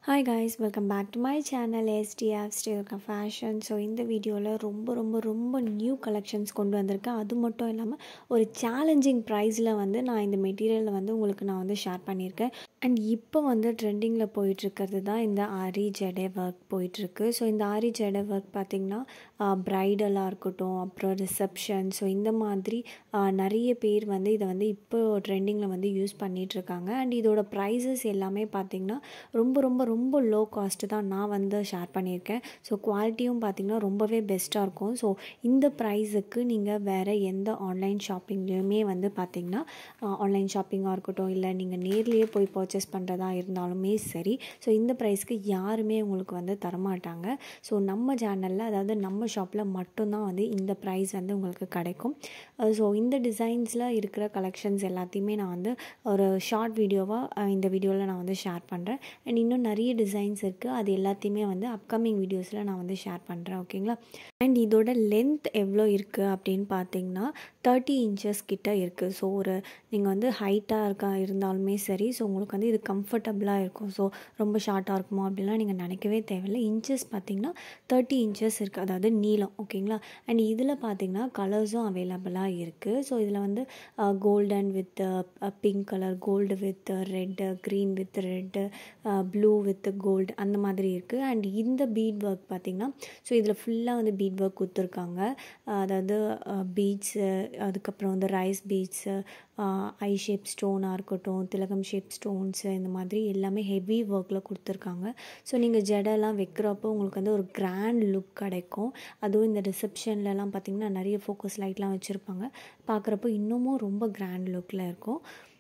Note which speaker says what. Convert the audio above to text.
Speaker 1: hi guys welcome back to my channel STF ஸ்டேல்கா fashion so இந்த வீடியோவில் ரொம்ப ரொம்ப ரொம்ப நியூ கலெக்ஷன்ஸ் கொண்டு வந்திருக்கேன் அது மட்டும் இல்லாமல் ஒரு சேலஞ்சிங் ப்ரைஸில் வந்து நான் இந்த மெட்டீரியலை வந்து உங்களுக்கு நான் வந்து ஷேர் பண்ணியிருக்கேன் அண்ட் இப்போ வந்து ட்ரெண்டிங்கில் போயிட்டுருக்கிறது தான் இந்த ஆரி ஜெடே ஒர்க் போயிட்டுருக்கு ஸோ இந்த ஆரி ஜெடே ஒர்க் பார்த்திங்கன்னா ப்ரைடலாக இருக்கட்டும் அப்புறம் ரிசப்ஷன் ஸோ இந்த மாதிரி நிறைய பேர் வந்து இதை வந்து இப்போ ட்ரெண்டிங்கில் வந்து யூஸ் பண்ணிகிட்ருக்காங்க அண்ட் இதோட ப்ரைஸஸ் எல்லாமே பார்த்திங்கன்னா ரொம்ப ரொம்ப ரொம்ப லோ காஸ்ட்டு தான் நான் வந்து ஷேர் பண்ணியிருக்கேன் ஸோ குவாலிட்டியும் பார்த்திங்கன்னா ரொம்பவே பெஸ்ட்டாக இருக்கும் ஸோ இந்த ப்ரைஸுக்கு நீங்கள் வேறு எந்த ஆன்லைன் ஷாப்பிங்லேயுமே வந்து பார்த்திங்கன்னா ஆன்லைன் ஷாப்பிங்காக இருக்கட்டும் இல்லை நீங்கள் நேர்லேயே போய் பர்ச்சேஸ் பண்ணுறதா இருந்தாலுமே சரி ஸோ இந்த ப்ரைஸ்க்கு யாருமே உங்களுக்கு வந்து தரமாட்டாங்க ஸோ நம்ம சேனலில் அதாவது நம்ம ஷாப்பில் மட்டும்தான் வந்து இந்த ப்ரைஸ் வந்து உங்களுக்கு கிடைக்கும் ஸோ இந்த டிசைன்ஸில் இருக்கிற கலெக்ஷன்ஸ் எல்லாத்தையுமே நான் வந்து ஒரு ஷார்ட் வீடியோவாக இந்த வீடியோவில் நான் வந்து ஷேர் பண்ணுறேன் அண்ட் இன்னும் நிறைய டிசைன்ஸ் இருக்குது அது எல்லாத்தையுமே வந்து அப்கமிங் வீடியோஸில் நான் வந்து ஷேர் பண்ணுறேன் ஓகேங்களா அண்ட் இதோட லென்த் எவ்வளோ இருக்குது அப்படின்னு பார்த்தீங்கன்னா தேர்ட்டி இன்ச்சஸ் கிட்ட இருக்குது ஸோ ஒரு நீங்கள் வந்து ஹைட்டாக இருக்கா இருந்தாலுமே சரி ஸோ உங்களுக்கு வந்து இது கம்ஃபர்டபுளாக இருக்கும் ஸோ ரொம்ப ஷார்ட்டாக இருக்குமோ அப்படிலாம் நீங்கள் நினைக்கவே தேவையில்லை இன்ச்சஸ் பார்த்தீங்கன்னா தேர்ட்டி இன்ச்சஸ் இருக்குது அதாவது நீளம் ஓகேங்களா அண்ட் இதில் பார்த்தீங்கன்னா கலர்ஸும் அவைலபிளாக இருக்குது ஸோ இதில் வந்து golden with pink colour gold with red green with red blue with gold அந்த மாதிரி இருக்குது அண்ட் இந்த பீட் ஒர்க் பார்த்திங்கன்னா ஸோ இதில் ஃபுல்லாக வந்து பீட் ஒர்க் கொடுத்துருக்காங்க அதாவது பீட்ஸு அதுக்கப்புறம் வந்து ரைஸ் பீட்ஸு ஐ ஷேப் ஸ்டோனாக இருக்கட்டும் திலகம் ஷேப் ஸ்டோன்ஸு இந்த மாதிரி எல்லாமே ஹெவி ஒர்க்கில் கொடுத்துருக்காங்க ஸோ நீங்கள் ஜடெல்லாம் வைக்கிறப்போ உங்களுக்கு வந்து ஒரு கிராண்ட் லுக் கிடைக்கும் அதுவும் இந்த ரிசப்ஷன்லலாம் பார்த்திங்கன்னா நிறைய ஃபோக்கஸ் லைட்லாம் வச்சுருப்பாங்க பார்க்குறப்போ இன்னமும் ரொம்ப கிராண்ட் லுக்கில் இருக்கும்